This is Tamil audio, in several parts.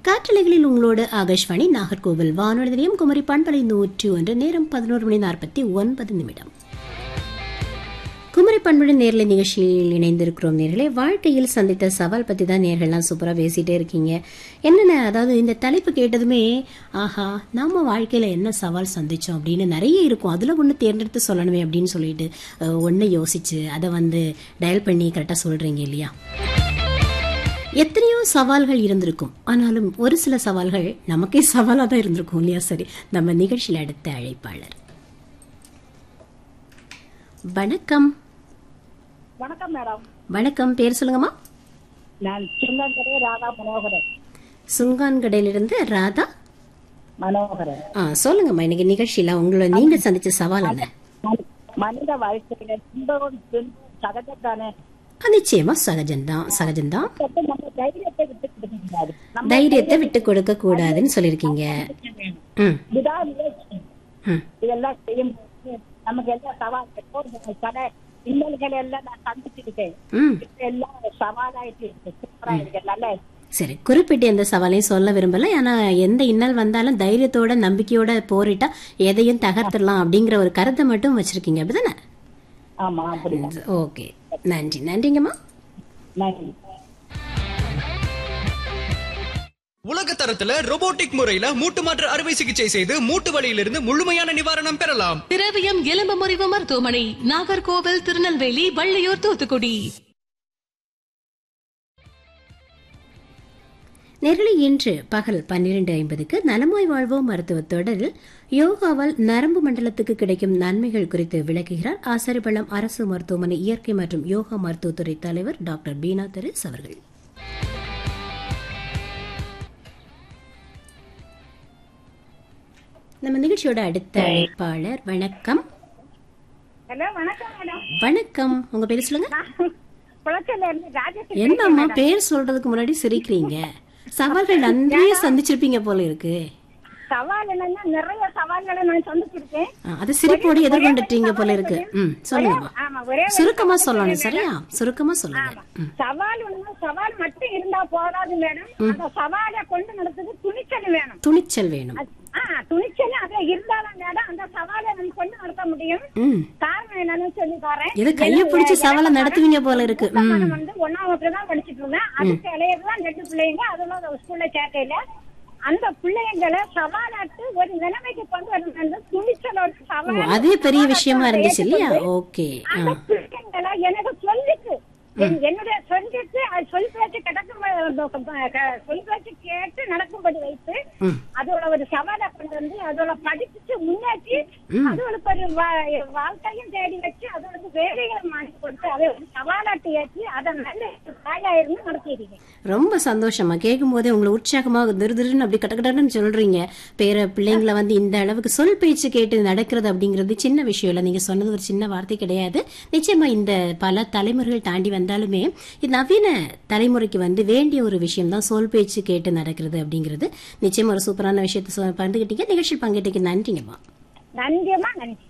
காற்றலைகளில் உங்களோடு ஆகாஷ்வாணி நாகர்கோவில் வானொலி நிலையம் குமரி பண்பலை நூற்றி ஒன்று நேரம் பதினோரு மணி நாற்பத்தி ஒன்பது நிமிடம் குமரி பண்புழு நேரலை நிகழ்ச்சியில் இணைந்திருக்கிறோம் நேர்களே வாழ்க்கையில் சந்தித்த சவால் பற்றி தான் நேர்கள்லாம் சூப்பராக பேசிகிட்டே இருக்கீங்க என்னென்ன அதாவது இந்த தலைப்பு கேட்டதுமே ஆஹா நாம வாழ்க்கையில் என்ன சவால் சந்திச்சோம் அப்படின்னு நிறைய இருக்கும் அதில் ஒன்று தேர்ந்தெடுத்து சொல்லணுமே அப்படின்னு சொல்லிட்டு ஒன்று யோசிச்சு அதை வந்து டயல் பண்ணி கரெக்டாக சொல்கிறீங்க இல்லையா எத்தனையோ சவால்கள் இருந்திருக்கும் ஆனாலும் ஒரு சில சவால்கள் நமக்கே சவாலாக தான் இருந்திருக்கும் இல்லையா சரி நம்ம நிகழ்ச்சியில் அடுத்த அழைப்பாளர் வணக்கம் வணக்கம் மேடம் வணக்கம் பேர் சொல்லுங்கம்மா நான் சின்னங்கரே ராதா மனோகரன் சுங்கான்கடையிலிருந்து ராதா மனோகரன் ஆ சொல்லுங்கம்மா இன்னைக்கு நிகழ்ச்சியில உங்களை நீங்க சந்திச்ச சவால் என்ன மனி- மனித வாழ்க்கையில துன்பம் துன்பம் சகஜத்தானே ஆ, நிச்சயமா சகஜம்தான் சகஜம்தான் அப்ப நம்ம தைரியத்தை விட்டு கொடுக்கக்கூடாது நம்ம தைரியத்தை விட்டு கொடுக்க கூடாதுன்னு சொல்லியிருக்கீங்க வேணும். ம் விடாமுயற்சி ம் இதெல்லாம் செய்யும் போது நமக்கு எல்லாம் சவால் இருக்கும் கடை இன்னல்கள் எல்லாம் நான் சந்திச்சிருக்கேன் ம் இப்ப எல்லாம் சவாலாயிட்டு இருக்கு சூப்பரா இருக்கு நல்லா இருக்கு. சரி குறிப்பிட்டு எந்த சவாலையும் சொல்ல விரும்பல ஆனா எந்த இன்னல் வந்தாலும் தைரியத்தோட நம்பிக்கையோட போரிட்டா எதையும் தகர்த்துடலாம் அப்படிங்கிற ஒரு கருத்தை மட்டும் வச்சிருக்கீங்க அப்படிதானே ஆமா அப்படிதான் ஓகே நன்றி நன்றிங்கம்மா நன்றி உலக தரத்துல robotic முறையில மூட்டு மாற்று அறுவை சிகிச்சை செய்து மூட்டு வலியிலிருந்து முழுமையான நிவாரணம் பெறலாம் திரவியம் எலும்பு முறிவு மருத்துவமனை நாகர்கோவில் திருநெல்வேலி வள்ளியூர் தூத்துக்குடி நெருளி இன்று பகல் பன்னிரண்டு ஐம்பதுக்கு நலமாய் வாழ்வோம் மருத்துவ தொடரில் யோகாவால் நரம்பு மண்டலத்துக்கு கிடைக்கும் நன்மைகள் குறித்து விளக்குகிறார் ஆசாரிபள்ளம் அரசு மருத்துவமனை இயற்கை மற்றும் யோகா மருத்துவத்துறை தலைவர் டாக்டர் பீனா தெரேஸ் அவர்கள் நம்ம நிகழ்ச்சியோட அடுத்த அழைப்பாளர் வணக்கம் ஹலோ வணக்கம் மேடம் வணக்கம் உங்க பேர் சொல்லுங்க குளச்சல்ல இருந்து ராஜேஷ் என்னம்மா பேர் சொல்றதுக்கு முன்னாடி சிரிக்கிறீங்க சவால்கள் நன்றிய சந்திச்சிருப்பீங்க போல இருக்கு சவால் என்னன்னா நிறைய சவால்களை நான் சந்திச்சிருக்கேன் ஆ, அது சிரிப்போடு எதிர்கொண்டுட்டீங்க போல இருக்கு ம் சொல்லுங்கம்மா ஆமா ஒரே ஒரு சுருக்கமா சவால் சொல்லணும் சொல்றேன் சரியா சுருக்கமா சொல்லுங்க ம் சவால் ஒண்ணு சவால் மட்டும் இருந்தா போதாது மேடம் அந்த சவாலை கொண்டு நடத்துக்கு துணிச்சல் வேணும் துணிச்சல் வேணும் அது- ஆ துணிச்சல் அது இருந்தாலும் மேடம் அந்த சவாலை நம்ம கொண்டு நடத்த முடியும் ம் காரணம் என்னன்னு சொல்லி தரேன் ஏதோ கைய பிடிச்சு சவாலை நடத்துவீங்க போல இருக்கு ம் நான் வந்து ஒன்னாம் வகுப்பு தான் படிச்சிட்டு இருந்தேன் அதுக்கு இளையதுதான் ரெண்டு பிள்ளைங்க அதெல்லாம் ஸ்கூல்ல சேர்க்கையில அந்த பிள்ளைங்களை சவாலாட்டு ஒரு நிலைமைக்கு கொண்டு வரணும் துணிச்சலோட ஓ, சவால் அதே பெரிய விஷயமா இருந்துச்சு இல்லையா ஓகே ஆ அந்த பிள்ளைங்களை எனக்கு சொல்லிட்டு என்- என்னுடைய சொல்லிட்டு அது சொல் பேச்சு கிடக்கும் சொல் பேச்சு கேட்டு நடக்கும்படி வைத்து ம் அதோட ஒரு சவாலை கொண்டு வந்து அதோட படிச்சு முன்னேற்றி ம். அதோட ஒரு வா- வாழ்க்கையும் தேடி வச்சு அதோட வேலைகளை மாற்றி கொடுத்து அதை ஒரு சவாலாட்டி ஏற்றி அதை நல்ல தாயா இருந்து நடத்தியிருக்கேன் ரொம்ப சந்தோஷமா கேட்கும் போதே உங்களை உற்சாகமா திருதிருன்னு அப்படி கடகடன்னு சொல்றீங்க பேர பிள்ளைங்களை வந்து இந்த அளவுக்கு சொல் பேச்சு கேட்டு நடக்கிறது அப்படிங்கிறது சின்ன விஷயம் இல்லை நீங்க சொன்னது ஒரு சின்ன வார்த்தை கிடையாது நிச்சயமா இந்த பல தலைமுறைகள் தாண்டி வந்தாலுமே இது நவீன தலைமுறைக்கு வந்து வேண்டிய ஒரு விஷயம் தான் சொல் பேச்சு கேட்டு நடக்கிறது அப்படிங்கிறது நிச்சயமா ஒரு சூப்பரான விஷயத்தை சொ- பகிர்ந்துக்கிட்டீங்க நிகழ்ச்சியில் பங்கேற்றீங்க நன்றிங்கம்மா நன்றியம்மா நன்றி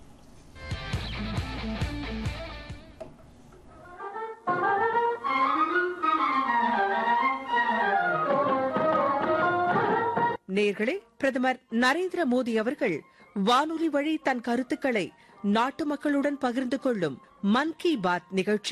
நேர்களே பிரதமர் நரேந்திர மோடி அவர்கள் வானொலி வழி தன் கருத்துக்களை நாட்டு மக்களுடன் பகிர்ந்து கொள்ளும் மன் கி பாத் நிகழ்ச்சி